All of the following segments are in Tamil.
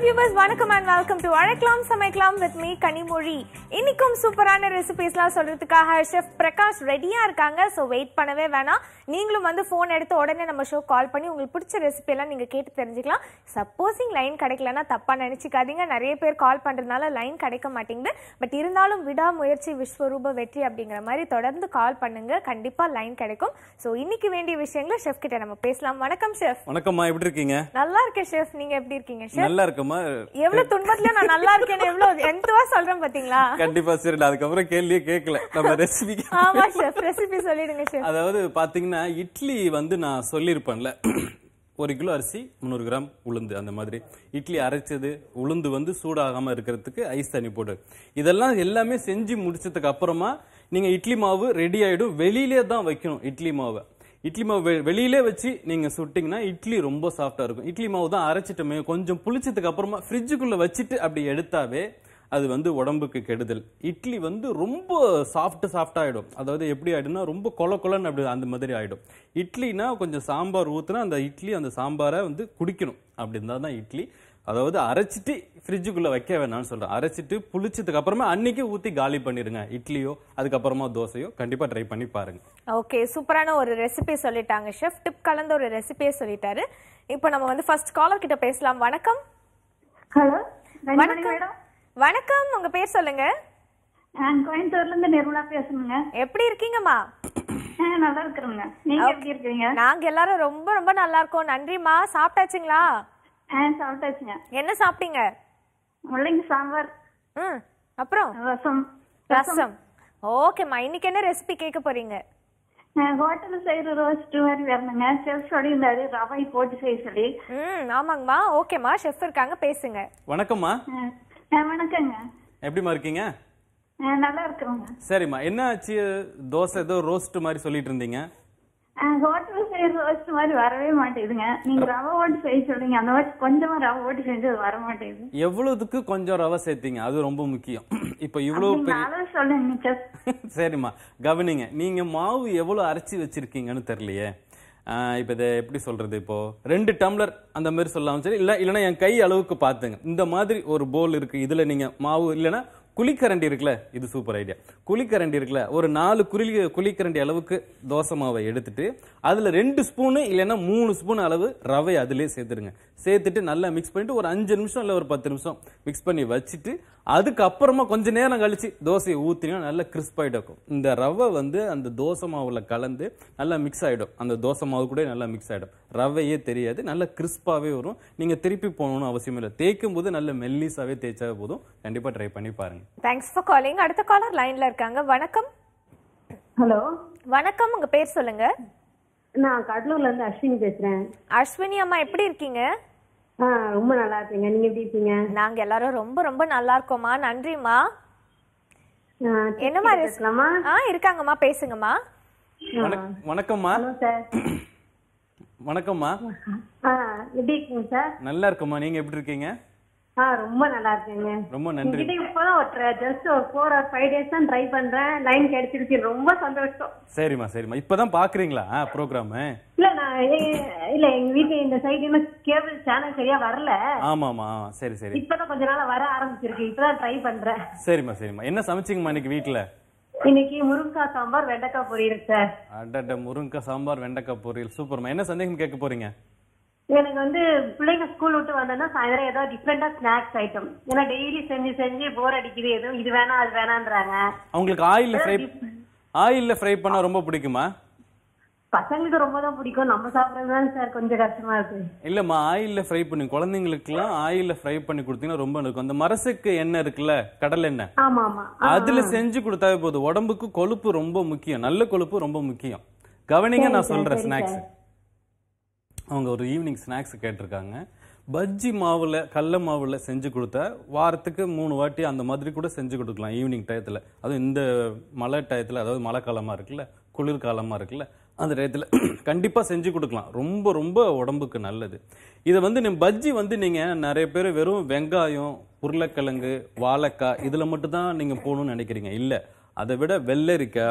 வியூவர்ஸ் வணக்கம் அண்ட் வெல்கம் டு அழைக்கலாம் சமைக்கலாம் வித் மீ கனிமொழி இன்னைக்கும் சூப்பரான ரெசிபிஸ்லாம் சொல்றதுக்காக ஷெஃப் பிரகாஷ் ரெடியா இருக்காங்க ஸோ வெயிட் பண்ணவே வேணாம் நீங்களும் வந்து ஃபோன் எடுத்து உடனே நம்ம ஷோ கால் பண்ணி உங்களுக்கு பிடிச்ச ரெசிபி எல்லாம் நீங்க கேட்டு தெரிஞ்சுக்கலாம் சப்போஸிங் லைன் கிடைக்கலன்னா தப்பா நினைச்சுக்காதீங்க நிறைய பேர் கால் பண்றதுனால லைன் கிடைக்க மாட்டேங்குது பட் இருந்தாலும் விடாமுயற்சி விஸ்வரூப வெற்றி அப்படிங்கிற மாதிரி தொடர்ந்து கால் பண்ணுங்க கண்டிப்பா லைன் கிடைக்கும் ஸோ இன்னைக்கு வேண்டிய விஷயங்களை ஷெஃப் கிட்ட நம்ம பேசலாம் வணக்கம் ஷெஃப் வணக்கம்மா எப்படி இருக்கீங்க நல்லா இருக்கேன் ஷெஃப் நீங்க எப்படி இருக்கீங்க ஷெஃப் நல்லா இருக்கம்மா எவ்வளவு துன்பத்துல நான் நல்லா இருக்கேன்னு எவ்வளவு எந்தவா சொல்றேன் பாத்தீங்களா கண்டிப்பா சரி நான் அதுக்கப்புறம் கேள்வியே கேட்கல நம்ம ரெசிபி ஆமா ஷெஃப் ரெசிபி சொல்லிடுங்க ஷெஃப் அதாவது பாத்தீங்கன்னா இட்லி வந்து நான் சொல்லியிருப்பேன்ல ஒரு கிலோ அரிசி முந்நூறு கிராம் உளுந்து அந்த மாதிரி இட்லி அரைச்சது உளுந்து வந்து சூடாகாம இருக்கிறதுக்கு ஐஸ் தண்ணி போடு இதெல்லாம் எல்லாமே செஞ்சு முடிச்சதுக்கு அப்புறமா நீங்க இட்லி மாவு ரெடி ஆயிடும் வெளியிலே தான் வைக்கணும் இட்லி மாவை இட்லி மாவு வெ- வெளியிலே வச்சு நீங்க சுட்டிங்கன்னா இட்லி ரொம்ப சாஃப்டா இருக்கும் இட்லி மாவு தான் அரைச்சிட்டோமே கொஞ்சம் புளிச்சதுக்கு அப்புறமா ஃப்ரிட்ஜுக்குள்ள வச்சுட்டு அப்படி எடுத்தாவே அது வந்து உடம்புக்கு கெடுதல் இட்லி வந்து ரொம்ப சாஃப்ட் சாஃப்ட் ஆயிடும் அதாவது எப்படி ஆயிடும்னா ரொம்ப கொல கொலன்னு அப்படி அந்த மாதிரி ஆயிடும் இட்லினா கொஞ்சம் சாம்பார் ஊத்துனா அந்த இட்லி அந்த சாம்பாரை வந்து குடிக்கணும் அப்படி இருந்தா தான் இட்லி அதாவது அரைச்சிட்டு ஃப்ரிட்ஜுக்குள்ள வைக்க வேணாம்னு சொல்றேன் அரைச்சிட்டு புளிச்சதுக்கு அப்புறமா அன்னைக்கு ஊத்தி காலி பண்ணிருங்க இட்லியோ அதுக்கப்புறமா தோசையோ கண்டிப்பா ட்ரை பண்ணி பாருங்க ஓகே சூப்பரான ஒரு ரெசிபி சொல்லிட்டாங்க ஷெஃப் டிப் கலந்த ஒரு ரெசிபியே சொல்லிட்டாரு இப்போ நம்ம வந்து ஃபர்ஸ்ட் காலர் கிட்ட பேசலாம் வணக்கம் ஹலோ ரஞ்சினி வணக்கம் மேடம் வணக்கம் உங்க பேர் சொல்லுங்க நான் கோயம்புத்தூர்ல இருந்து நிர்மலா பேசுறேங்க எப்படி இருக்கீங்கம்மா ஆ, நல்லா இருக்கிறேங்க நீங்க எப்படி இருக்கீங்க நாங்க எல்லாரும் ரொம்ப ரொம்ப நல்லா இருக்கோம் நன்றிம்மா சாப்பிட்டாச்சுங்களா ஆ சாப்பிட்டாச்சுங்க என்ன சாப்பிட்டீங்க முள்ளங்கி சாம்பார் ம் அப்புறம் ரசம் ரசம் ஓகேம்மா இன்னைக்கு என்ன ரெசிபி கேட்க போறீங்க ஹோட்டல் செய்யற ரோஸ்ட் மாதிரி வரணுங்க செஃப் சொல்லியிருந்தாரு ரவை போட்டு செய்ய சொல்லி ம் ஆமாங்கம்மா ஓகேம்மா ஷெஃப் இருக்காங்க பேசுங்க வணக்கம்மா ஆ, ஆ, வணக்கங்க எப்படிம்மா இருக்கீங்க ஆ, நல்லா இருக்கிறோங்க சரிம்மா என்ன ஆச்சு தோசை ஏதோ ரோஸ்ட் மாதிரி சொல்லிட்டு இருந்தீங்க ஹோட்டல் செய்யற ரோஸ்ட் மாதிரி வரவே மாட்டேங்குதுங்க நீங்க ரவை போட்டு செய்ய சொல்றீங்க அந்த மாதிரி கொஞ்சமா ரவை போட்டு செஞ்சது வர மாட்டேங்குது எவ்வளவுக்கு கொஞ்சம் ரவை சேர்த்தீங்க அது ரொம்ப முக்கியம் இப்போ இவ்வளவு நீங்க பெரிய அளவு சொல்லுங்க செஃப் சரிம்மா கவனிங்க நீங்க மாவு எவ்வளவு அரைச்சி வச்சிருக்கீங்கன்னு தெரியலையே ஆஹ் இப்போ இதை எப்படி சொல்றது இப்போ ரெண்டு டம்ளர் அந்த மாதிரி சொல்லலாம் சரி இல்ல இல்லைன்னா என் கை அளவுக்கு பார்த்துங்க இந்த மாதிரி ஒரு போல் இருக்கு இதுல நீங்க மாவு இல்லைன்னா குழிக்கரண்டி இருக்குல்ல இது சூப்பர் ஐடியா குழிக்கரண்டி இருக்குல்ல ஒரு நாலு குழி குழிக்கரண்டி அளவுக்கு தோசை மாவை எடுத்துட்டு அதுல ரெண்டு ஸ்பூனு இல்லைன்னா மூணு ஸ்பூன் அளவு ரவை அதிலே சேர்த்துருங்க சேர்த்துட்டு நல்லா மிக்ஸ் பண்ணிட்டு ஒரு அஞ்சு நிமிஷம் இல்லை ஒரு பத்து நிமிஷம் மிக்ஸ் பண்ணி வச்சுட்டு அதுக்கப்புறமா கொஞ்ச நேரம் கழிச்சு தோசையை ஊற்றினா நல்லா கிறிஸ்ப் ஆகிடும் இந்த ரவை வந்து அந்த தோசை மாவுல கலந்து நல்லா மிக்ஸ் ஆகிடும் அந்த தோசை மாவு கூட நல்லா மிக்ஸ் ஆகிடும் ரவையே தெரியாது நல்லா கிறிஸ்பாகவே வரும் நீங்கள் திருப்பி போகணும்னு அவசியம் இல்லை தேய்க்கும் போது நல்ல மெல்லிஸாவே தேய்ச்சாவே போதும் கண்டிப்பாக ட்ரை பண்ணி பாருங்க தேங்க்ஸ் ஃபார் காலிங் அடுத்த காலர் லைன்ல இருக்காங்க வணக்கம் ஹலோ வணக்கம் உங்க பேர் சொல்லுங்க நான் கடலூர்ல இருந்து அஸ்வினி பேசுறேன் அஸ்வினி அம்மா எப்படி இருக்கீங்க ஆ ரொம்ப நல்லா இருக்கீங்க நீங்க எப்படி இருக்கீங்க நாங்க எல்லாரும் ரொம்ப ரொம்ப நல்லா இருக்கோம்மா நன்றிம்மா ஆ, என்னம்மா ரெஸ்- பேசலாமா ஆ இருக்காங்கம்மா பேசுங்கம்மா வணக் வணக்கம்மா ஹலோ சார் வணக்கம்மா ஆ எப்படி இருக்கீங்க சார் நல்லா இருக்கம்மா நீங்க எப்படி இருக்கீங்க ஆ ரொம்ப நல்லா இருக்கேங்க ரொம்ப நன்றி உங்ககிட்ட இப்பதான் ஒரு ஜஸ்ட் ஒரு ஃபோர் ஆர் ஃபைவ் டேஸ் தான் ட்ரை பண்றேன் லைன் கிடைச்சிருச்சு ரொம்ப சந்தோஷம் சரிம்மா சரிம்மா இப்பதான் பாக்குறீங்களா ப்ரோக்ராமு இல்ல நான் எ- இல்ல எங்க வீட்டுல இந்த சைடு இன்னும் கேபிள் சேனல் சரியா வரல ஆமாமா ஆ, சரி சரி இப்பதான் கொஞ்ச நாளா வர ஆரம்பிச்சிருக்கு இப்பதான் ட்ரை பண்றேன் சரிம்மா சரிம்மா என்ன சமைச்சிங்கம்மா இன்னைக்கு வீட்டில் இன்னைக்கு முருங்கக்காய் சாம்பார் வெண்டைக்காய் பொரியல் சார் அடட முருங்கக்காய் சாம்பார் வெண்டைக்காய் பொரியல் சூப்பர்மா என்ன சந்தேகம் கேட்க போறீங்க எனக்கு வந்து பிள்ளைங்க ஸ்கூல் விட்டு வந்தோன்னா சாயந்தரம் ஏதாவது டிஃப்ரெண்டா ஸ்நாக்ஸ் ஐட்டம் ஏன்னா டெய்லி செஞ்சு செஞ்சு போர் அடிக்குது எதுவும் இது வேணாம் அது வேணான்றாங்க அவங்களுக்கு ஆயில்ல ஃப்ரை ஆயில்ல ஃப்ரை பண்ணா ரொம்ப பிடிக்குமா பசங்களுக்கு ரொம்ப தான் பிடிக்கும் நம்ம சாப்பிடறது சார் கொஞ்சம் கஷ்டமா இருக்கு இல்லம்மா ஆயில்ல ஃப்ரை பண்ணி குழந்தைங்களுக்குலாம் ஆயில்ல ஃப்ரை பண்ணி கொடுத்தீங்கன்னா ரொம்ப இருக்கும் அந்த மரசுக்கு எண்ணெய் இருக்குல்ல கடல் எண்ணெய் ஆமா ஆமா அதுல செஞ்சு கொடுத்தாவே போதும் உடம்புக்கு கொழுப்பு ரொம்ப முக்கியம் நல்ல கொழுப்பு ரொம்ப முக்கியம் கவனிங்க நான் சொல்றேன் ஸ்நாக்ஸ் அவங்க ஒரு ஈவினிங் ஸ்நாக்ஸ் கேட்டிருக்காங்க பஜ்ஜி மாவுல கடல மாவுல செஞ்சு கொடுத்தா வாரத்துக்கு மூணு வாட்டி அந்த மாதிரி கூட செஞ்சு கொடுக்கலாம் ஈவினிங் டயத்துல அதுவும் இந்த மழை டயத்துல அதாவது மழை காலமா இருக்குல்ல குளிர் காலமா இருக்குல்ல அந்த டயத்துல கண்டிப்பா செஞ்சு கொடுக்கலாம் ரொம்ப ரொம்ப உடம்புக்கு நல்லது இதை வந்து நீ பஜ்ஜி வந்து நீங்க நிறைய பேர் வெறும் வெங்காயம் உருளைக்கிழங்கு வாழைக்காய் இதுல மட்டும் தான் நீங்க போகணும்னு நினைக்கிறீங்க இல்ல அதை விட வெள்ளரிக்காய்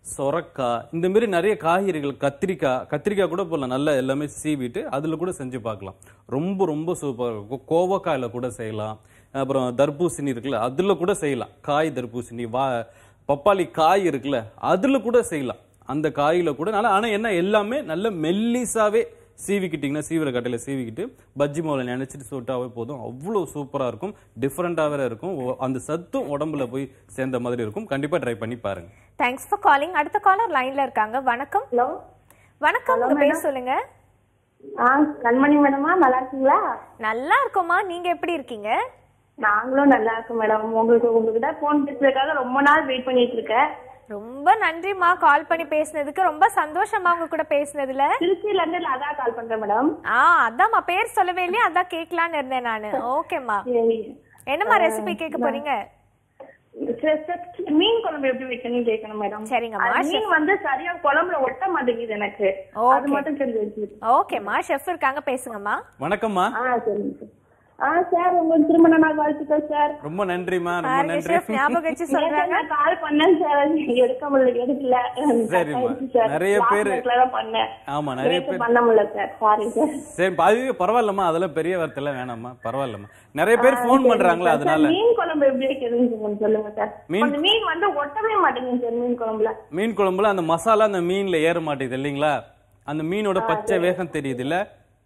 சொரக்காய் இந்த மாதிரி நிறைய காய்கறிகள் கத்திரிக்காய் கத்திரிக்காய் கூட போடலாம் நல்லா எல்லாமே சீவிட்டு அதில் கூட செஞ்சு பார்க்கலாம் ரொம்ப ரொம்ப சூப்பராக இருக்கும் கோவக்காயில் கூட செய்யலாம் அப்புறம் தர்பூசணி இருக்குல்ல அதில் கூட செய்யலாம் காய் தர்பூசணி வா பப்பாளி காய் இருக்குல்ல அதில் கூட செய்யலாம் அந்த காயில கூட நல்லா ஆனால் என்ன எல்லாமே நல்ல மெல்லிசாவே சீவிக்கிட்டிங்கன்னா சீவிர கட்டையில் சீவிக்கிட்டு பஜ்ஜி மாவுல நினைச்சிட்டு சுட்டாவே போதும் அவ்வளோ சூப்பராக இருக்கும் டிஃப்ரெண்ட்டாகவே இருக்கும் ஒ- அந்த சத்தும் உடம்புல போய் சேர்ந்த மாதிரி இருக்கும் கண்டிப்பாக ட்ரை பண்ணி பாருங்க தேங்க்ஸ் ஃபார் காலிங் அடுத்த காலர் லைன்ல இருக்காங்க வணக்கம் ஹலோ வணக்கம் உங்க பேர் சொல்லுங்க ஆ கண்மணி மேடமா நல்லா இருக்கீங்களா நல்லா இருக்கோமா நீங்க எப்படி இருக்கீங்க நாங்களும் நல்லா இருக்கோம் மேடம் உங்களுக்கு உங்ககிட்ட போன் பேசுறதுக்காக ரொம்ப நாள் வெயிட் பண்ணிட்டு இருக்கேன் ரொம்ப நன்றிமா கால் பண்ணி பேசுனதுக்கு ரொம்ப சந்தோஷமா உங்க கூட பேசுனதுல திருச்சியில இருந்து லதா கால் பண்றேன் மேடம் ஆ அதாம்மா பேர் சொல்லவே இல்லையா அதான் கேட்கலான்னு இருந்தேன் நானு ஓகேம்மா சரி என்னம்மா ரெசிபி கேட்க போறீங்க சரி, சரி, மீன் குழம்பு எப்படி வைக்கணும்னு கேட்கணும் மேடம் சரிங்கம்மா, அது மீன் வந்து சரியா குழம்புல ஒட்ட மாட்டேங்குது எனக்கு அது Okay. மட்டும் தெரிஞ்சு வச்சு ஓகேம்மா ஷெஃப் இருக்காங்க பேசுங்கம்மா வணக்கம்மா ஆ சரிங்க சார் ஆ சார் உங்களுக்கு திருமண நாள் வாழ்த்துக்கள் சார் ரொம்ப நன்றிம்மா ரொம்ப பாருங்க நன்றி ஷெஃப் ஞாபகம் வச்சு சொல்றாங்க நேத்து கால் பண்ணேன் சார் எடுக்க முடியல எடுக்கல சரிம்மா. ஆயிடுச்சு சார். நிறைய last பேரு- minute ல தான் பண்ணேன் ஆமா நிறைய நேத்து பேர் பண்ண முடியல சார் சாரி சார் சரி அதுவே பரவாயில்லம்மா அதெல்லாம் பெரிய வார்த்தைலாம் வேணாம்மா பரவாயில்லம்மா நிறைய பேர் ஃபோன் பண்றாங்களா சார், அதனால மீன் குழம்பு எப்படி வைக்கிறதுன்னு கொஞ்சம் சொல்லுங்க சார் மீன்- அந்த மீன் வந்து ஒட்டவே மாட்டேங்குது சார் மீன் குழம்புல மீன் குழம்புல அந்த மசாலா அந்த மீன்ல ஏற மாட்டேங்குது இல்லைங்களா அந்த மீனோட பச்சை வேகம் தெரியுது இல்ல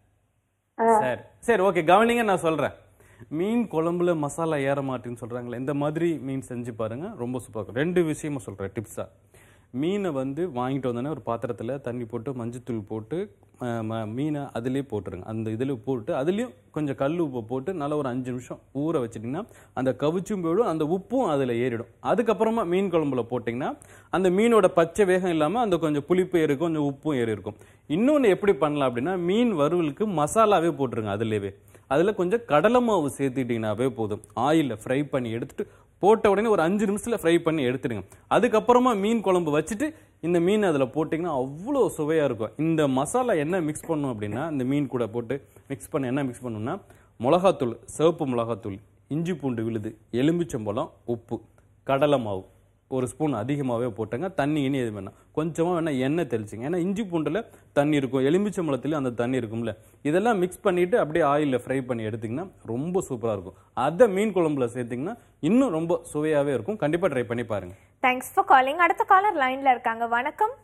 சரி சரி ஓகே கவனிங்க நான் சொல்றேன் மீன் குழம்புல மசாலா ஏற மாட்டேன்னு சொல்றாங்களே இந்த மாதிரி மீன் செஞ்சு பாருங்க ரொம்ப சூப்பராக இருக்கும் ரெண்டு விஷயமா சொல்றேன் டிப்ஸா மீனை வந்து வாங்கிட்டு வந்தோடனே ஒரு பாத்திரத்தில் தண்ணி போட்டு மஞ்சத்தூள் போட்டு அஹ், ம- மீனை அதிலே போட்டுருங்க அந்த இதில் போட்டு அதுலேயும் கொஞ்சம் கல் உப்பு போட்டு நல்லா ஒரு அஞ்சு நிமிஷம் ஊற வச்சிட்டிங்கன்னா அந்த கவிச்சும் போயிடும் அந்த உப்பும் அதில் ஏறிடும் அதுக்கப்புறமா மீன் குழம்புல போட்டிங்கன்னா அந்த மீனோட பச்சை வேகம் இல்லாமல் அந்த கொஞ்சம் புளிப்பு ஏறிக்கும் கொஞ்சம் உப்பும் ஏறி இருக்கும் இன்னொன்று எப்படி பண்ணலாம் அப்படின்னா மீன் வறுவலுக்கு மசாலாவே போட்டுருங்க அதுலேயே அதில் கொஞ்சம் கடலை மாவு சேர்த்துக்கிட்டிங்கனாவே போதும் ஆயிலில் ஃப்ரை பண்ணி எடுத்துட்டு போட்ட உடனே ஒரு அஞ்சு நிமிஷத்தில் ஃப்ரை பண்ணி எடுத்துடுங்க அதுக்கப்புறமா மீன் குழம்பு வச்சுட்டு இந்த மீன் அதில் போட்டிங்கன்னா அவ்வளோ சுவையாக இருக்கும் இந்த மசாலா என்ன மிக்ஸ் பண்ணும் அப்படின்னா இந்த மீன் கூட போட்டு மிக்ஸ் பண்ண என்ன மிக்ஸ் பண்ணணும்னா மிளகாத்தூள் சிவப்பு மிளகாத்தூள் இஞ்சி பூண்டு விழுது எலுமிச்சம்பழம் உப்பு கடலை மாவு ஒரு ஸ்பூன் அதிகமாகவே போட்டங்க தண்ணி இனி எது வேணாம் கொஞ்சமாக வேணால் எண்ணெய் தெளிச்சிங்க ஏன்னா இஞ்சி பூண்டில் தண்ணி இருக்கும் எலுமிச்சம்பழத்துலேயும் அந்த தண்ணி இருக்கும்ல இதெல்லாம் மிக்ஸ் பண்ணிவிட்டு அப்படியே ஆயிலில் ஃப்ரை பண்ணி எடுத்திங்கன்னா ரொம்ப சூப்பராக இருக்கும் அதை மீன் குழம்புல சேர்த்திங்கன்னா இன்னும் ரொம்ப சுவையாகவே இருக்கும் கண்டிப்பாக ட்ரை பண்ணி பாருங்கள் தேங்க்ஸ் ஃபார் காலிங் அடுத்த காலர் லைன்ல இருக்காங்க வணக்கம்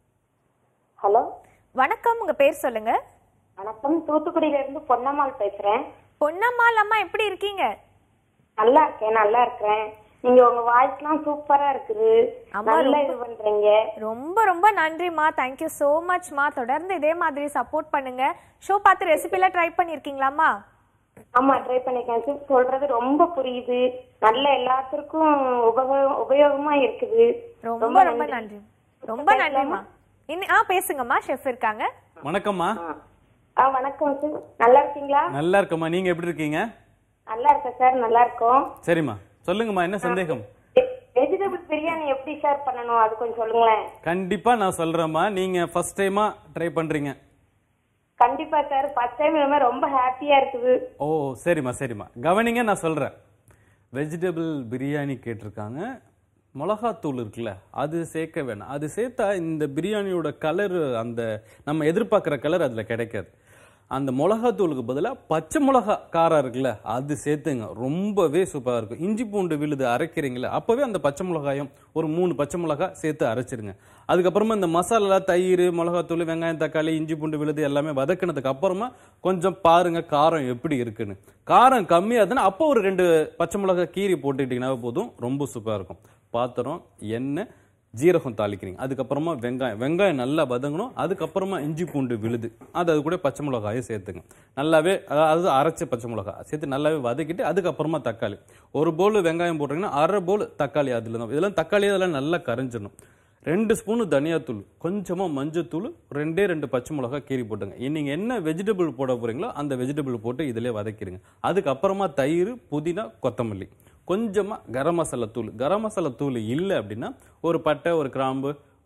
ஹலோ வணக்கம் உங்க பேர் சொல்லுங்க வணக்கம் தூத்துக்குடியில இருந்து பொன்னம்மாள் பேசுறேன் பொன்னம்மாள் அம்மா எப்படி இருக்கீங்க நல்லா இருக்கேன் நல்லா இருக்கிறேன் நீங்க உங்க வாய்ஸ்லாம் சூப்பரா இருக்குது ஆமா, நல்லா ரொம்ப- இது பண்றீங்க ரொம்ப ரொம்ப நன்றிம்மா தேங்க்யூ so மச்மா தொடர்ந்து இதே மாதிரி சப்போர்ட் பண்ணுங்க ஷோ பார்த்து ரெசிபிலாம் ட்ரை பண்ணியிருக்கீங்களாம்மா ஆமா ட்ரை பண்ணிருக்கேன் சிஸ் சொல்றது ரொம்ப புரியுது நல்ல எல்லாத்துக்கும் உபயோக உபயோகமா இருக்குது ரொம்ப ரொம்ப நன்றி ரொம்ப நன்றிம்மா இன்னி ஆ பேசுங்கம்மா ஷெஃப் இருக்காங்க வணக்கம்மா ஆ வணக்கம் சிஸ் நல்லா இருக்கீங்களா நல்லா இருக்கம்மா நீங்கள் எப்படி இருக்கீங்க நல்லா இருக்கேன் சார் நல்லா இருக்கோம் சரிம்மா சொல்லுங்கம்மா என்ன சந்தேகம் வெஜிடபிள் பிரியாணி எப்படி சார் பண்ணணும் அது கொஞ்சம் சொல்லுங்களேன் கண்டிப்பாக நான் சொல்கிறேம்மா நீங்கள் ஃபஸ்ட் டைமாக ட்ரை பண்ணுறீங்க கண்டிப்பா சார் ஃபர்ஸ்ட் டைம் இனிமே ரொம்ப ஹாப்பியா இருக்குது ஓ சரிம்மா சரிம்மா கவனிங்க நான் சொல்கிறேன் வெஜிடபிள் பிரியாணி கேட்டிருக்காங்க மிளகாத்தூள் இருக்குல்ல அது சேர்க்க வேணாம் அது சேர்த்தா இந்த பிரியாணியோட கலர் அந்த நம்ம எதிர்பார்க்குற கலர் அதில் கிடைக்காது அந்த மிளகாத்தூளுக்கு பதிலாக பச்சை மிளகா காரம் இருக்குல்ல அது சேர்த்துங்க ரொம்பவே சூப்பராக இருக்கும் இஞ்சி பூண்டு விழுது அரைக்கிறீங்களே அப்போவே அந்த பச்சை மிளகாயம் ஒரு மூணு பச்சை மிளகா சேர்த்து அரைச்சிருங்க அதுக்கப்புறமா இந்த மசாலா தயிர் மிளகாத்தூள் வெங்காயம் தக்காளி இஞ்சி பூண்டு விழுது எல்லாமே வதக்கினதுக்கு அப்புறமா கொஞ்சம் பாருங்க காரம் எப்படி இருக்குன்னு காரம் கம்மியாக இருந்ததுன்னா அப்போ ஒரு ரெண்டு பச்சை மிளகா கீரி போட்டுக்கிட்டிங்கன்னா போதும் ரொம்ப சூப்பராக இருக்கும் பாத்திரம் எண்ணெய் ஜீரகம் தாளிக்கிறீங்க அதுக்கப்புறமா வெங்காயம் வெங்காயம் நல்லா வதங்கணும் அதுக்கப்புறமா இஞ்சி பூண்டு விழுது அது அது கூட பச்சை மிளகாயை சேர்த்துங்க நல்லாவே அதாவது அரைச்ச பச்சை மிளகாய் சேர்த்து நல்லாவே வதக்கிட்டு அதுக்கப்புறமா தக்காளி ஒரு போல் வெங்காயம் போட்டிங்கன்னா அரை போல் தக்காளி அதில் தான் இதெல்லாம் தக்காளி அதெல்லாம் நல்லா கரைஞ்சிடணும் ரெண்டு ஸ்பூனு தனியாத்தூள் கொஞ்சமாக மஞ்சத்தூள் ரெண்டே ரெண்டு பச்சை மிளகாய் கீறி போட்டுங்க நீங்கள் என்ன வெஜிடபிள் போட போகிறீங்களோ அந்த வெஜிடபிள் போட்டு இதிலே வதக்கிடுங்க அதுக்கப்புறமா தயிர் புதினா கொத்தமல்லி கொஞ்சமாக கரம் மசாலா தூள் கரம் மசாலா தூள் இல்லை அப்படின்னா ஒரு பட்டை ஒரு கிராம்பு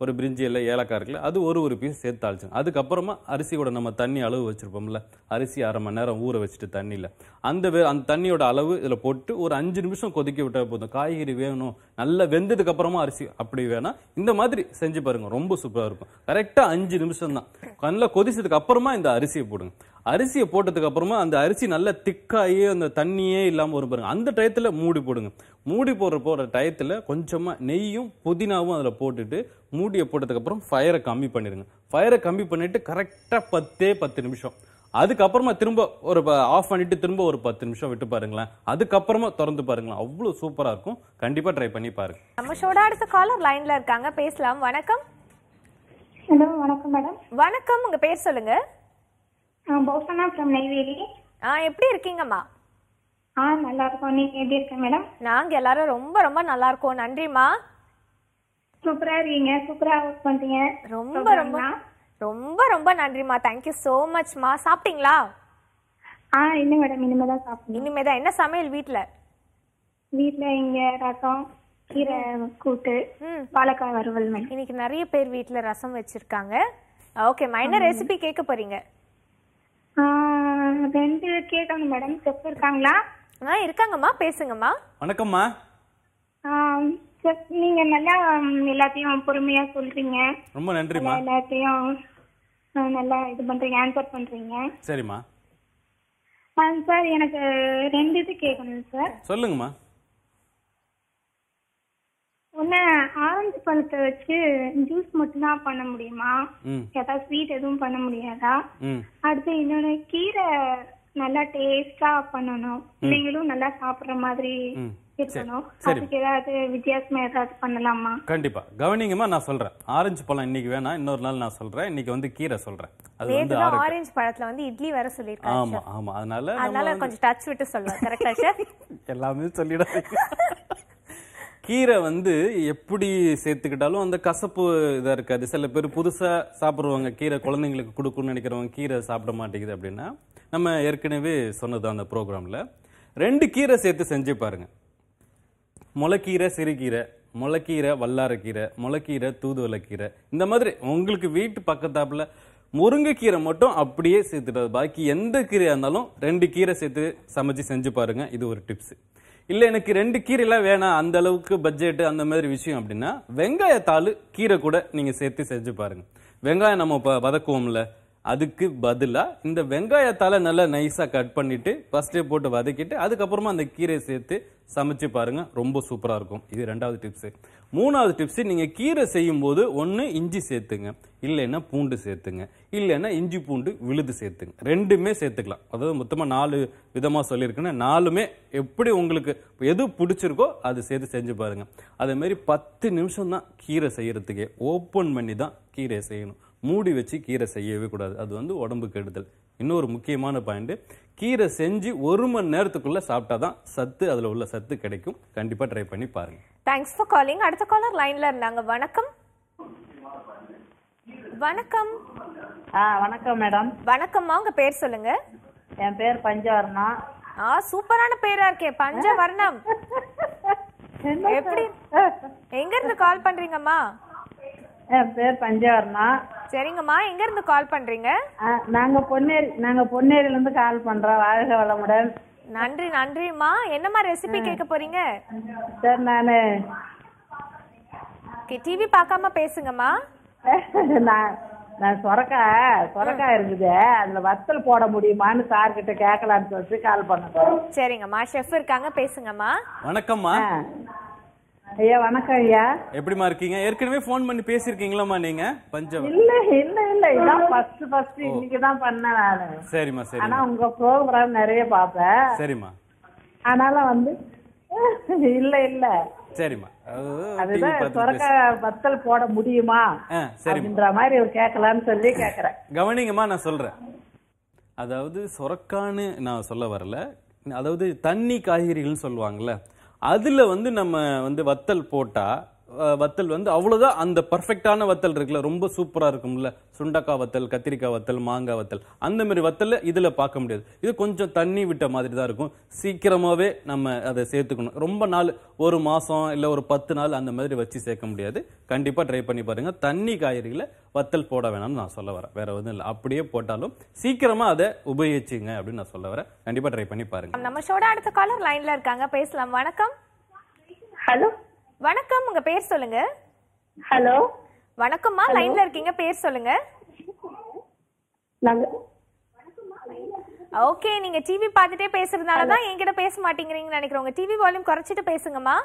ஒரு பிரிஞ்சி இல்லை ஏலக்காய் இருக்குல்ல அது ஒரு ஒரு பீஸ் சேர்த்து தாளிச்சுங்க அதுக்கப்புறமா அரிசியோட நம்ம தண்ணி அளவு வச்சிருப்போம்ல அரிசி அரை மணி நேரம் ஊற வச்சுட்டு தண்ணியில் அந்த வே அந்த தண்ணியோட அளவு இதில் போட்டு ஒரு அஞ்சு நிமிஷம் கொதிக்க விட்டால் போதும் காய்கறி வேணும் நல்லா வெந்ததுக்கு அப்புறமா அரிசி அப்படி வேணா இந்த மாதிரி செஞ்சு பாருங்க ரொம்ப சூப்பராக இருக்கும் கரெக்டாக அஞ்சு நிமிஷம் தான் நல்லா கொதிச்சதுக்கு அப்புறமா இந்த அரிசியை போடுங்க அரிசியை போட்டதுக்கு அப்புறமா அந்த அரிசி நல்லா திக்காகி அந்த தண்ணியே இல்லாமல் வரும் பாருங்க அந்த டயத்தில் மூடி போடுங்க மூடி போடுற போகிற டயத்தில் கொஞ்சமாக நெய்யும் புதினாவும் அதில் போட்டுட்டு மூடியை போட்டதுக்கு அப்புறம் ஃபயரை கம்மி பண்ணிடுங்க ஃபயரை கம்மி பண்ணிட்டு கரெக்டாக பத்தே பத்து நிமிஷம் அதுக்கப்புறமா திரும்ப ஒரு ஆஃப் பண்ணிட்டு திரும்ப ஒரு பத்து நிமிஷம் விட்டு பாருங்களேன் அதுக்கப்புறமா திறந்து பாருங்களேன் அவ்வளோ சூப்பராக இருக்கும் கண்டிப்பாக ட்ரை பண்ணி பாருங்க நம்ம ஷோட அடுத்த காலர் லைன்ல இருக்காங்க பேசலாம் வணக்கம் ஹலோ வணக்கம் மேடம் வணக்கம் உங்க பேர் சொல்லுங்க பௌசனா ஃப்ரம் நெய்வேலி ஆ எப்படி இருக்கீங்கம்மா ஆ நல்லா இருக்கோம் நீங்க எப்படி இருக்க மேடம் நாங்க எல்லாரும் ரொம்ப ரொம்ப நல்லா இருக்கோம் நன்றிம்மா சூப்பரா இருக்கீங்க சூப்பரா ஒர்க் பண்றீங்க ரொம்ப ரொம்ப ரொம்ப ரொம்ப நன்றிம்மா தேங்க்யூ so மச்மா சாப்பிட்டீங்களா ஆ இல்லை மேடம் இனிமே தான் சாப்பிடணும் இனிமேதான் என்ன சமையல் வீட்ல வீட்ல இங்க ரசம் கீரை கூட்டு ம் வாழைக்காய் வறுவல் மேடம் இன்னைக்கு நிறைய பேர் வீட்ல ரசம் வச்சிருக்காங்க ஓகேம்மா என்ன ரெசிபி கேட்க போறீங்க ஆ, ரெண்டு கேட்கணும் மேடம் செஃப் இருக்காங்களா ஆ இருக்காங்கம்மா பேசுங்கம்மா வணக்கம்மா செஃப் நீங்க நல்லா ம், எல்லாத்தையும் பொறுமையா சொல்றீங்க ரொம்ப நன்றிம்மா நல்லா எல்லாத்தையும் ஆ, நல்லா இது பண்றீங்க ஆன்சர் பண்றீங்க சரிம்மா ஆ, சார் எனக்கு ரெண்டு இது கேட்கணும் சார் சொல்லுங்கம்மா ஒன்று ஆரஞ்சு பழத்தை வச்சு ஜூஸ் மட்டும்தான் பண்ண முடியுமா ம் ஏதாவது ஸ்வீட் எதுவும் பண்ண முடியாதா ம் அடுத்து இன்னொன்று கீரை நல்லா டேஸ்டா பண்ணணும் பிள்ளைங்களும் நல்லா சாப்பிடுற மாதிரி ம். இருக்கணும் சரி. அதுக்கு ஏதாவது வித்தியாசமா ஏதாவது பண்ணலாமா கண்டிப்பா கவனிங்கம்மா நான் சொல்றேன் ஆரஞ்சு பழம் இன்னைக்கு வேணாம் இன்னொரு நாள் நான் சொல்றேன் இன்னைக்கு வந்து கீரை சொல்றேன் அது வந்து நேத்து தான் ஆரோக்கியம் ஆரஞ்சு பழத்துல வந்து இட்லி வேற சொல்லிருக்காங்க ஆமா ஆமா அதனால நம்ம அதனால வந்து கொஞ்சம் டச் விட்டு சொல்லுவேன் கரெக்டா ஷெஃப் எல்லாமே சொல்லிடாதீங்க கீரை வந்து எப்படி சேர்த்துக்கிட்டாலும் அந்த கசப்பு இதா இருக்காது சில பேர் புதுசா சாப்பிடுவாங்க கீரை குழந்தைங்களுக்கு கொடுக்கணும்னு நினைக்கிறவங்க கீரை சாப்பிட மாட்டேங்குது அப்படின்னா நம்ம ஏற்கனவே சொன்னது அந்த ப்ரோக்ராம்ல ரெண்டு கீரை சேர்த்து செஞ்சு பாருங்க முளைக்கீரை சிறுகீரை முளைக்கீரை வல்லாரக்கீரை முளைக்கீரை தூதுவளைக்கீரை இந்த மாதிரி உங்களுக்கு வீட்டு பக்கத்தாப்புல முருங்கைக்கீரை மட்டும் அப்படியே சேர்த்துட்டு பாக்கி எந்த கீரையா இருந்தாலும் ரெண்டு கீரை சேர்த்து சமைச்சு செஞ்சு பாருங்க இது ஒரு டிப்ஸ் இல்ல எனக்கு ரெண்டு கீரைலாம் வேணாம் அந்த அளவுக்கு பட்ஜெட் அந்த மாதிரி விஷயம் அப்படின்னா வெங்காயத்தாள் கீரை கூட நீங்க சேர்த்து செஞ்சு பாருங்க வெங்காயம் நம்ம இப்ப வதக்குவோம்ல அதுக்கு பதிலா இந்த வெங்காயத்தால நல்லா நைஸா கட் பண்ணிட்டு ஃபர்ஸ்டே போட்டு வதக்கிட்டு அதுக்கப்புறமா அந்த கீரையை சேர்த்து சமைச்சு பாருங்க ரொம்ப சூப்பரா இருக்கும் இது ரெண்டாவது டிப்ஸ் மூணாவது டிப்ஸ் நீங்க கீரை செய்யும் போது ஒன்னு இஞ்சி சேர்த்துங்க இல்லைன்னா பூண்டு சேர்த்துங்க இல்லைன்னா இஞ்சி பூண்டு விழுது சேர்த்துங்க ரெண்டுமே சேர்த்துக்கலாம் அதாவது மொத்தமா நாலு விதமா சொல்லியிருக்கேன்னா நாலுமே எப்படி உங்களுக்கு எது பிடிச்சிருக்கோ அது சேர்த்து செஞ்சு பாருங்க அதே மாதிரி பத்து நிமிஷம் தான் கீரை செய்யறதுக்கே ஓப்பன் பண்ணி தான் கீரையை செய்யணும் மூடி வச்சு கீரை செய்யவே கூடாது அது வந்து உடம்பு கெடுதல் இன்னொரு முக்கியமான பாயிண்ட் கீரை செஞ்சு ஒரு மணி நேரத்துக்குள்ள சாப்பிட்டாதான் சத்து அதுல உள்ள சத்து கிடைக்கும் கண்டிப்பா ட்ரை பண்ணி பாருங்க தேங்க்ஸ் ஃபார் காலிங் அடுத்த காலர் லைன்ல இருந்தாங்க வணக்கம் வணக்கம் ஆ வணக்கம் மேடம் வணக்கம்மா உங்க பேர் சொல்லுங்க என் பேர் பஞ்சவர்ணா ஆ சூப்பரான பேரா இருக்கே பஞ்சவர்ணம் எப்படி எங்க இருந்து கால் பண்றீங்கம்மா என் பேர் பஞ்சவர்ணா சரிங்கம்மா எங்க இருந்து கால் பண்றீங்க ஆ, நாங்க பொன்னேரி நாங்க பொன்னேரியில இருந்து கால் பண்றோம் வாழ்க வளமுடன் நன்றி நன்றிம்மா என்னம்மா ரெசிபி கேட்க போறீங்க சார் நானு டிவி பார்க்காம பேசுங்கம்மா நான் நான் சொரக்கா சொரக்கா இருக்குது அதுல வத்தல் போட முடியுமான்னு சார் கிட்ட கேட்கலான்னு சொல்லிட்டு கால் பண்ணோம் சரிங்கம்மா ஷெஃப் இருக்காங்க பேசுங்கம்மா வணக்கம்மா ஆ. ஐயா வணக்கம் ஐயா எப்படிமா இருக்கீங்க ஏற்கனவே ஃபோன் பண்ணி பேசியிருக்கீங்களாம்மா நீங்க பஞ்சம் இல்ல இல்ல இல்ல இதான் ஃபர்ஸ்ட் ஃபர்ஸ்ட் இன்னைக்கு தான் பண்ணேன் நானு சரிம்மா ஆனா சரிம்மா உங்க ப்ரோக்ராம் நிறைய பாப்பேன் சரிம்மா ஆனாலும் வந்து இல்ல இல்ல சரிம்மா அது TV அதுதான் பார்த்து சொரக்கா பேசு. வத்தல் போட முடியுமா ஆ சரிம்மா அப்படின்ற மாதிரி ஒரு கேட்கலான்னு சொல்லி கேக்குறேன் கவனிங்கம்மா நான் சொல்றேன் அதாவது சொரக்கான்னு நான் சொல்ல வரல அதாவது தண்ணி காய்கறிகள்னு சொல்லுவாங்கல்ல அதுல வந்து நம்ம வந்து வத்தல் போட்டா அஹ், வத்தல் வந்து அவ்வளவுதான் அந்த பர்ஃபெக்டான வத்தல் இருக்குல்ல ரொம்ப சூப்பரா இருக்கும்ல சுண்டக்காய் வத்தல் கத்திரிக்காய் வத்தல் மாங்காய் வத்தல் அந்த மாதிரி வத்தல்ல இதுல பார்க்க முடியாது இது கொஞ்சம் தண்ணி விட்ட மாதிரி தான் இருக்கும் சீக்கிரமாவே நம்ம அதை சேர்த்துக்கணும் ரொம்ப நாள் ஒரு மாசம் இல்ல ஒரு பத்து நாள் அந்த மாதிரி வச்சு சேர்க்க முடியாது கண்டிப்பா ட்ரை பண்ணி பாருங்க தண்ணி காய்கறிகளை வத்தல் போட வேணாம்னு நான் சொல்ல வரேன் வேற எதுவும் இல்லை அப்படியே போட்டாலும் சீக்கிரமா அதை உபயோகிச்சுங்க அப்படின்னு நான் சொல்ல வரேன் கண்டிப்பா ட்ரை பண்ணி பாருங்க நம்ம ஷோட அடுத்த காலர் லைன்ல இருக்காங்க பேசலாம் வணக்கம் ஹலோ வணக்கம் உங்க பேர் சொல்லுங்க ஹலோ வணக்கம்மா லைன்ல இருக்கீங்க பேர் சொல்லுங்க நாங்க ஓகே நீங்க டிவி பார்த்துட்டே பேசுறதுனால தான் என்கிட்ட பேச மாட்டேங்கிறீங்கன்னு நினைக்கிறேன் உங்க டிவி வால்யூம் குறைச்சிட்டு பேசுங்கம்மா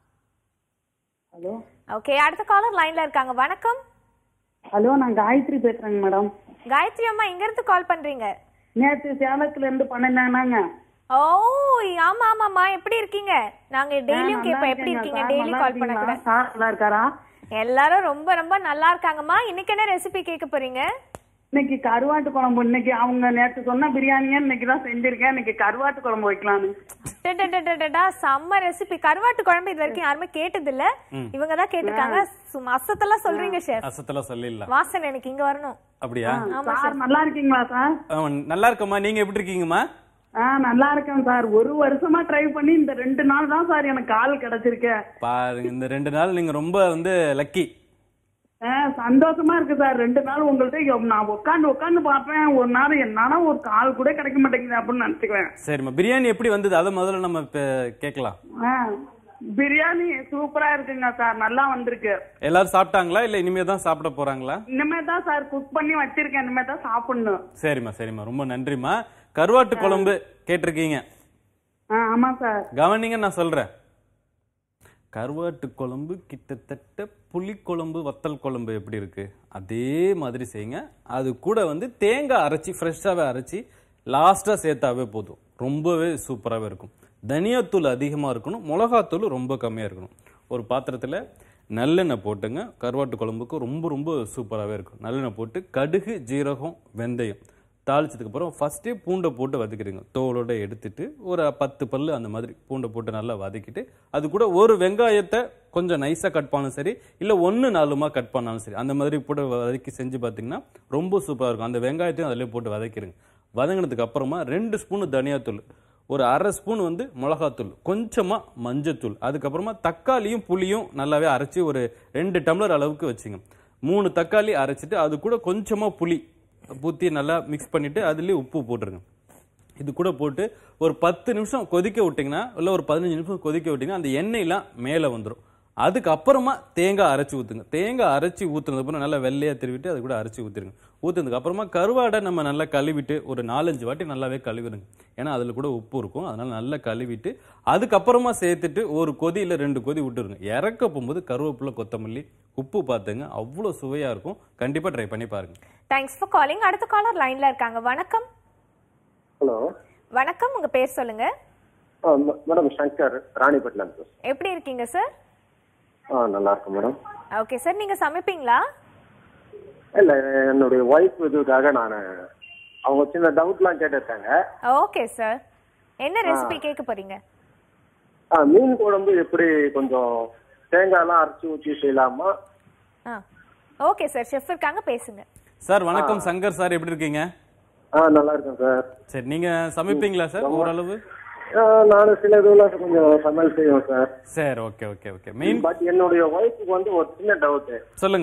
ஹலோ ஓகே அடுத்த காலர் லைன்ல இருக்காங்க வணக்கம் ஹலோ நான் காயத்ரி பேசுறேங்க மேடம் காயத்ரி அம்மா எங்க இருந்து கால் பண்றீங்க நேற்று சேலத்துல இருந்து பண்ணினாங்க ஓ ஆமா ஆமாம்மா எப்படி இருக்கீங்க நாங்க டெய்லியும் கேட்போம் எப்படி இருக்கீங்க டெய்லி கால் பண்ண கூட சார் நல்லா இருக்காரா எல்லாரும் ரொம்ப ரொம்ப நல்லா இருக்காங்கம்மா இன்னைக்கு என்ன ரெசிபி கேட்க போறீங்க இன்னைக்கு கருவாட்டு குழம்பு இன்னைக்கு அவங்க நேற்று சொன்ன பிரியாணியா இன்னைக்கு தான் செஞ்சிருக்கேன் இன்னைக்கு கருவாட்டு குழம்பு வைக்கலான்னு டடடடடடா, செம்ம ரெசிபி கருவாட்டு குழம்பு இது வரைக்கும் யாருமே கேட்டது இல்ல இவங்க தான் கேட்டிருக்காங்க சும்மா அசத்தெல்லாம் சொல்றீங்க ஷெஃப் அசத்தெல்லாம் சொல்லிடலாம் வாசன் எனக்கு இங்க வரணும் அப்படியா சார் நல்லா இருக்கீங்களா சார் ஆ, நல்லா இருக்கம்மா நீங்க எப்படி இருக்கீங்கம்மா ஆ நல்லா இருக்கேன் சார் ஒரு வருஷமா ட்ரை பண்ணி இந்த ரெண்டு நாள் தான் சார் எனக்கு கால் கிடைச்சிருக்கு பாருங்க இந்த ரெண்டு நாள் நீங்க ரொம்ப வந்து லக்கி ஆ, சந்தோஷமா இருக்கு சார் ரெண்டு நாள் உங்கள்ட்ட எவ்- நான் உட்காந்து உட்காந்து பார்ப்பேன் ஒரு நாள் என்னால ஒரு கால் கூட கிடைக்க மாட்டேங்குது அப்படின்னு நினைச்சுக்குவேன் சரிம்மா பிரியாணி எப்படி வந்தது அதை முதல்ல நம்ம இப்ப கேட்கலாம் ஆ, பிரியாணி சூப்பரா இருக்குங்க சார் நல்லா வந்திருக்கு எல்லாரும் சாப்பிட்டாங்களா இல்ல இனிமே தான் சாப்பிட போறாங்களா இனிமே தான் சார் குக் பண்ணி வச்சிருக்கேன் இனிமே தான் சாப்பிடணும் சரிம்மா சரிம்மா ரொம்ப நன்றிம்மா கருவாட்டு குழம்பு கேட்டிருக்கீங்க ஆ, ஆமா சார் கவனிங்க நான் சொல்றேன் கருவாட்டு குழம்பு கிட்டத்தட்ட புளிக்குழம்பு வத்தல் குழம்பு எப்படி இருக்கு அதே மாதிரி செய்யுங்க அது கூட வந்து தேங்காய் அரைச்சி ஃப்ரெஷ்ஷாகவே அரைச்சி லாஸ்ட்டாக சேர்த்தாவே போதும் ரொம்பவே சூப்பராகவே இருக்கும் தனியாத்தூள் அதிகமாக இருக்கணும் மிளகாத்தூள் ரொம்ப கம்மியாக இருக்கணும் ஒரு பாத்திரத்தில் நல்லெண்ணெய் போட்டுங்க கருவாட்டு குழம்புக்கு ரொம்ப ரொம்ப சூப்பராகவே இருக்கும் நல்லெண்ணெய் போட்டு கடுகு ஜீரகம் வெந்தயம் தாளிச்சதுக்கு அப்புறம் ஃபர்ஸ்டே பூண்டை போட்டு வதக்கிடுங்க தோலோட எடுத்துட்டு ஒரு பத்து பல்லு அந்த மாதிரி பூண்டை போட்டு நல்லா வதக்கிட்டு அது கூட ஒரு வெங்காயத்தை கொஞ்சம் நைஸாக கட் பண்ணாலும் சரி இல்லை ஒன்று நாலுமா கட் பண்ணாலும் சரி அந்த மாதிரி போட்டு வதக்கி செஞ்சு பார்த்தீங்கன்னா ரொம்ப சூப்பராக இருக்கும் அந்த வெங்காயத்தையும் அதிலே போட்டு வதக்கிடுங்க வதங்கினதுக்கு அப்புறமா ரெண்டு ஸ்பூன் தனியாத்தூள் ஒரு அரை ஸ்பூன் வந்து மிளகாத்தூள் கொஞ்சமாக மஞ்சத்தூள் அதுக்கப்புறமா தக்காளியும் புளியும் நல்லாவே அரைச்சி ஒரு ரெண்டு டம்ளர் அளவுக்கு வச்சுங்க மூணு தக்காளி அரைச்சிட்டு அது கூட கொஞ்சமாக புளி ஊற்றி நல்லா மிக்ஸ் பண்ணிட்டு அதுலேயே உப்பு போட்டுருங்க இது கூட போட்டு ஒரு பத்து நிமிஷம் கொதிக்க விட்டிங்கன்னா இல்லை ஒரு பதினஞ்சு நிமிஷம் கொதிக்க விட்டிங்கன்னா அந்த எண்ணெயெல்லாம் மேலே வந்துடும் அதுக்கப்புறமா தேங்காய் அரைச்சி ஊற்றுங்க தேங்காய் அரைச்சி ஊற்றுனது அப்புறம் நல்லா வெள்ளையாக திருவிட்டு அது கூட அரைச்சி ஊற்றிருங்க ஊற்றுனதுக்கு அப்புறமா கருவாடை நம்ம நல்லா கழுவிட்டு ஒரு நாலஞ்சு வாட்டி நல்லாவே கழுவிடுங்க ஏன்னா அதில் கூட உப்பு இருக்கும் அதனால நல்லா கழுவிட்டு அதுக்கப்புறமா சேர்த்துட்டு ஒரு கொதி இல்லை ரெண்டு கொதி விட்டுருங்க இறக்க போகும்போது கருவேப்பிலை கொத்தமல்லி உப்பு பார்த்துங்க அவ்வளோ சுவையாக இருக்கும் கண்டிப்பாக ட்ரை பண்ணி பாருங்க தேங்க்ஸ் ஃபார் காலிங் அடுத்த காலர் லைன்ல இருக்காங்க வணக்கம் ஹலோ வணக்கம் உங்க பேர் சொல்லுங்க மேடம் சங்கர் ராணிப்பட்டினம் சார் எப்படி இருக்கீங்க சார் ஆ நல்லா இருக்கும் மேடம் ஓகே சார் நீங்க சமைப்பீங்களா இல்லை என்னுடைய ஒய்ஃப் இதுக்காக நான் அவங்க சின்ன டவுட்லாம் கேட்டிருக்காங்க ஓகே சார் என்ன ரெசிபி கேட்க போறீங்க ஆ மீன் குழம்பு எப்படி கொஞ்சம் தேங்காய்லாம் அரைச்சி ஊற்றி செய்யலாமா ஆ ஓகே சார் ஷெஃப் இருக்காங்க பேசுங்க சார் வணக்கம் சங்கர் சார் எப்படி இருக்கீங்க ஆ நல்லா இருக்கேன் சார் சரி நீங்க சமைப்பீங்களா சார் ஓரளவு ஆ, நான் சில இதுல கொஞ்சம் சமையல் செய்வேன் சார் சரி ஓகே ஓகே ஓகே மீன் பட் என்னுடைய ஒய்ஃபுக்கு வந்து ஒரு சின்ன டவுட்டு சொல்லுங்க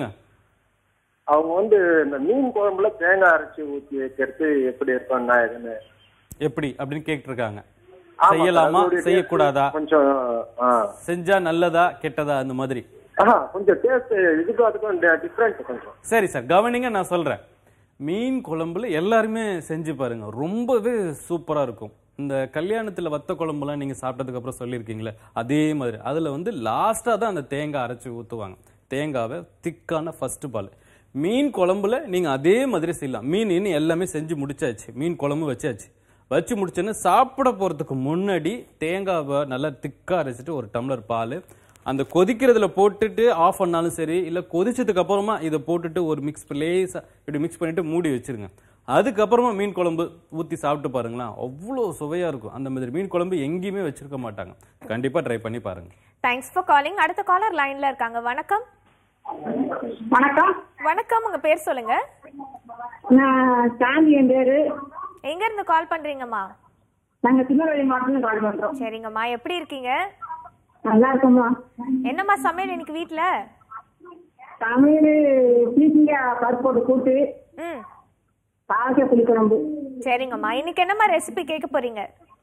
அவங்க வந்து இந்த மீன் குழம்புல தேங்காய் அரைச்சி ஊற்றி வைக்கிறது எப்படி இருக்கும் நான் எதுன்னு எப்படி அப்படின்னு கேட்டு இருக்காங்க ஆமா, செய்யலாமா அதனுடைய செய்யக்கூடாதா taste கொஞ்சம் ஆ செஞ்சா நல்லதா கெட்டதா அந்த மாதிரி ஆஹா, கொஞ்சம் டேஸ்ட் இதுக்கும் அதுக்கும் டிஃப்ரெண்ட் கொஞ்சம் சரி சார் கவனிங்க நான் சொல்றேன் மீன் குழம்புல எல்லாருமே செஞ்சு பாருங்க ரொம்பவே சூப்பரா இருக்கும் இந்த கல்யாணத்துல வத்த குழம்புலாம் நீங்க சாப்பிட்டதுக்கு அப்புறம் சொல்லியிருக்கீங்களே அதே மாதிரி அதுல வந்து லாஸ்டா தான் அந்த தேங்காய் அரைச்சு ஊத்துவாங்க தேங்காவை திக்கான ஃபர்ஸ்ட் பால் மீன் குழம்புல நீங்க அதே மாதிரி செய்யலாம் மீன் இன்னும் எல்லாமே செஞ்சு முடிச்சாச்சு மீன் குழம்பு வச்சாச்சு வச்சு முடிச்சோன்னு சாப்பிட போறதுக்கு முன்னாடி தேங்காவை நல்லா திக்கா அரைச்சிட்டு ஒரு டம்ளர் பால் அந்த கொதிக்கிறதுல போட்டுட்டு ஆஃப் பண்ணாலும் சரி இல்ல கொதிச்சதுக்கு அப்புறமா இதை போட்டுட்டு ஒரு மிக்ஸ் லேசா இப்படி மிக்ஸ் பண்ணிட்டு மூடி வச்சிருங்க அதுக்கப்புறமா மீன் குழம்பு ஊத்தி சாப்பிட்டு பாருங்களேன் அவ்வளோ சுவையா இருக்கும் அந்த மாதிரி மீன் குழம்பு எங்கேயுமே வச்சிருக்க மாட்டாங்க கண்டிப்பா ட்ரை பண்ணி பாருங்க தேங்க்ஸ் ஃபார் காலிங் அடுத்த காலர் லைன்ல இருக்காங்க வணக்கம் வணக்கம் வணக்கம் உங்க பேர் சொல்லுங்க நான் சாந்தி என் பேரு எங்க இருந்து கால் பண்றீங்கம்மா நாங்க திருநெல்வேலி மாவட்டத்துல கால் பண்றோம் சரிங்கம்மா எப்படி இருக்கீங்க நல்லா இருக்கோம்மா என்னம்மா சமையல் இன்னைக்கு வீட்ல தமிழ் பீசிங்காய் பருப்பு போட்டு கூட்டு ம் பாவக்காய் புளிக்குழம்பு சரிங்கம்மா இன்னைக்கு என்னம்மா ரெசிபி கேட்க போறீங்க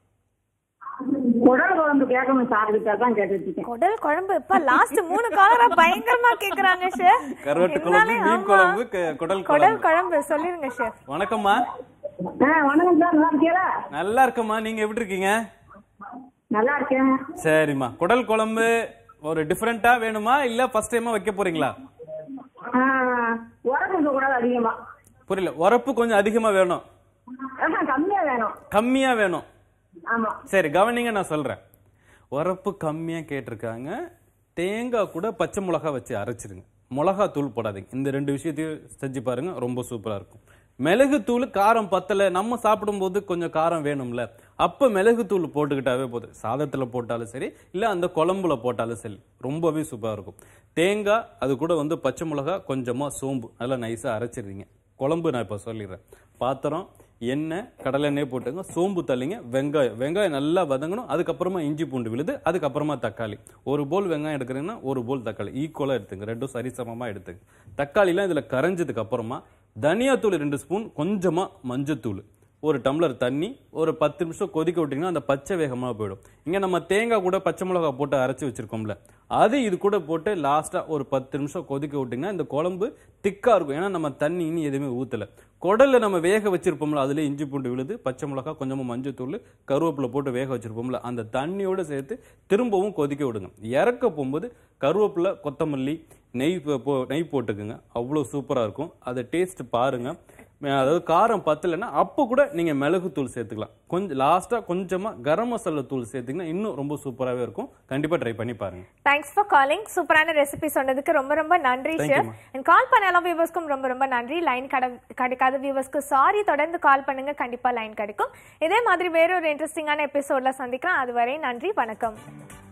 குடல் குழம்பு கேட்கணும் சார் கிட்ட தான் கேட்டுட்டு இருக்கேன் குடல் குழம்பு இப்ப லாஸ்ட் மூணு காலரா பயங்கரமா கேக்குறாங்க ஷெஃப் கருவாட்டு குழம்பு மீன் குழம்பு க- குடல் குடல் குழம்பு குழம்பு சொல்லிருங்க ஷெஃப் வணக்கம்மா ஆ வணக்கம் சார் நல்லா இருக்கீங்களா நல்லா இருக்கம்மா நீங்க எப்படி இருக்கீங்க நல்லா இருக்கேன் சரிம்மா குடல் குழம்பு ஒரு டிஃப்ரெண்டா வேணுமா இல்ல ஃபர்ஸ்ட் டைமா வைக்க போறீங்களா ஆ, உரப்பு இருக்க கூடாது அதிகமா புரியல உரப்பு கொஞ்சம் அதிகமா வேணும் ஆஹா, கம்மியா வேணும் கம்மியா வேணும் ஆமா சரி கவனிங்க நான் சொல்றேன் உரப்பு கம்மியா கேட்டிருக்காங்க தேங்காய் கூட பச்சை மிளகா வச்சு அரைச்சிருங்க மிளகா தூள் போடாதீங்க இந்த ரெண்டு விஷயத்தையும் செஞ்சு பாருங்க ரொம்ப சூப்பரா இருக்கும் மிளகு தூள் காரம் பத்தல நம்ம சாப்பிடும்போது கொஞ்சம் காரம் வேணும்ல அப்ப மிளகு தூள் போட்டுக்கிட்டாவே போதும் சாதத்துல போட்டாலும் சரி இல்ல அந்த குழம்புல போட்டாலும் சரி ரொம்பவே சூப்பரா இருக்கும் தேங்காய் அது கூட வந்து பச்சை மிளகா கொஞ்சமா சோம்பு நல்லா நைஸா அரைச்சிடுறீங்க குழம்பு நான் இப்ப சொல்லிடுறேன் பாத்திரம் எண்ணெய் கடலெண்ணெய் போட்டுங்க சோம்பு தள்ளிங்க வெங்காயம் வெங்காயம் நல்லா வதங்கணும் அதுக்கப்புறமா இஞ்சி பூண்டு விழுது அதுக்கப்புறமா தக்காளி ஒரு போல் வெங்காயம் எடுக்கிறீங்கன்னா ஒரு போல் தக்காளி ஈக்குவலாக எடுத்துங்க ரெண்டும் சரிசமமாக எடுத்துங்க தக்காளிலாம் இதில் கரைஞ்சதுக்கு அப்புறமா தனியாத்தூள் ரெண்டு ஸ்பூன் கொஞ்சமாக மஞ்சத்தூள் ஒரு டம்ளர் தண்ணி ஒரு பத்து நிமிஷம் கொதிக்க விட்டீங்கன்னா அந்த பச்சை வேகமாக போயிடும் இங்கே நம்ம தேங்காய் கூட பச்சை மிளகா போட்டு அரைச்சி வச்சிருக்கோம்ல அது இது கூட போட்டு லாஸ்ட்டாக ஒரு பத்து நிமிஷம் கொதிக்க விட்டிங்கன்னா இந்த குழம்பு திக்காக இருக்கும் ஏன்னா நம்ம தண்ணி இனி எதுவுமே ஊற்றலை குடல்ல நம்ம வேக வச்சிருப்போம்ல அதுல இஞ்சி பூண்டு விழுது பச்சை மிளகா கொஞ்சமா மஞ்சத்தூள் கருவேப்பிலை போட்டு வேக வச்சிருப்போம்ல அந்த தண்ணியோட சேர்த்து திரும்பவும் கொதிக்க விடுங்க இறக்க போகும்போது கருவேப்பிலை கொத்தமல்லி நெய் போ- போ- நெய் போட்டுக்குங்க அவ்வளோ சூப்பரா இருக்கும் அதை டேஸ்ட் பாருங்க அதாவது காரம் பத்தலைன்னா அப்போ கூட நீங்க மிளகு தூள் சேர்த்துக்கலாம் கொஞ்சம் லாஸ்டா கொஞ்சமா கரம் மசாலா தூள் சேர்த்தீங்கன்னா இன்னும் ரொம்ப சூப்பராகவே இருக்கும் கண்டிப்பா ட்ரை பண்ணி பாருங்க தேங்க்ஸ் ஃபார் காலிங் சூப்பரான ரெசிபி சொன்னதுக்கு ரொம்ப ரொம்ப நன்றி Thank you, chef and call பண்ண எல்லா வியூவர்ஸ்க்கும் ரொம்ப ரொம்ப நன்றி லைன் கிடைக்காத வியூவர்ஸ்க்கு சாரி தொடர்ந்து கால் பண்ணுங்க கண்டிப்பா லைன் கிடைக்கும் இதே மாதிரி வேற ஒரு இன்ட்ரெஸ்டிங்கான எபிசோட்ல சந்திக்கலாம் அதுவரை நன்றி வணக்கம்